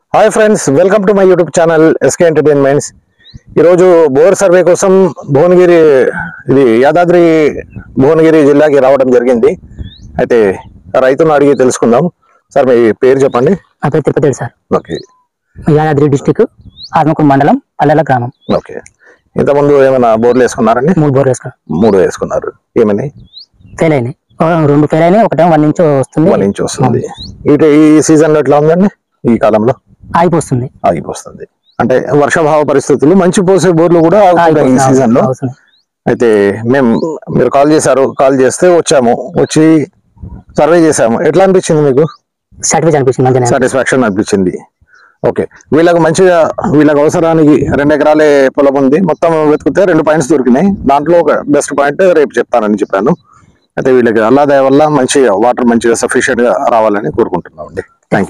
Hi friends welcome to my YouTube channel SK entertainments ఈరోజు bore survey కోసం భువనగిరి ఇది యాదాద్రి భువనగిరి జిల్లాకి రావడం జరిగింది అయితే రైతును అడిగి తెలుసుకుందాం సార్ మీ పేరు చెప్పండి నా పేరు Tirupati sir okay Yadadri district Atmakur మండలం పల్లెల గ్రామం ఓకే ఇంతకుముందు ఏమైనా బోర్లు వేసుకున్నారండి మూడు బోర్ వేసుకున్నాం మూడు వేసుకున్నారు ఏమని ఫెయిల్ అయినాయి ఓ, రెండు ఫెయిల్ అయినాయి ఒకటేమో వన్ ఇంచ్ వస్తుంది వన్ ఇంచ్ వస్తుంది ఇటు ఈ సీజన్లో ఎట్లా ఉందండి ఈ కాలంలో ఆగిపోతుంది ఆగిపోతుంది అంటే వర్షాభావ పరిస్థితులు మంచి పోసే బోర్లు కూడా ఆగుతున్నాయి ఈ సీజన్ లో అవసరం. అయితే మేము మీరు కాల్ చేశారు కాల్ చేస్తే వచ్చాము వచ్చి సర్వే చేసాము ఎట్లా అనిపించింది మీకు సాటిస్ఫై అనిపించింది మంచిగా సాటిస్ఫాక్షన్ అనిపించింది ఓకే వీళ్ళకి మంచిగా వీళ్ళకి అవసరానికి రెండు ఎకరాలే పొలం ఉంది మొత్తం వెతికితే రెండు పాయింట్స్ దొరికినాయి దాంట్లో ఒక బెస్ట్ పాయింట్ రేపు చెప్తానని చెప్పాను అయితే వీళ్ళకి అల్లాదయ వల్ల మంచిగా వాటర్ మంచిగా సఫిషియెంట్ గా రావాలని కోరుకుంటున్నాం అండి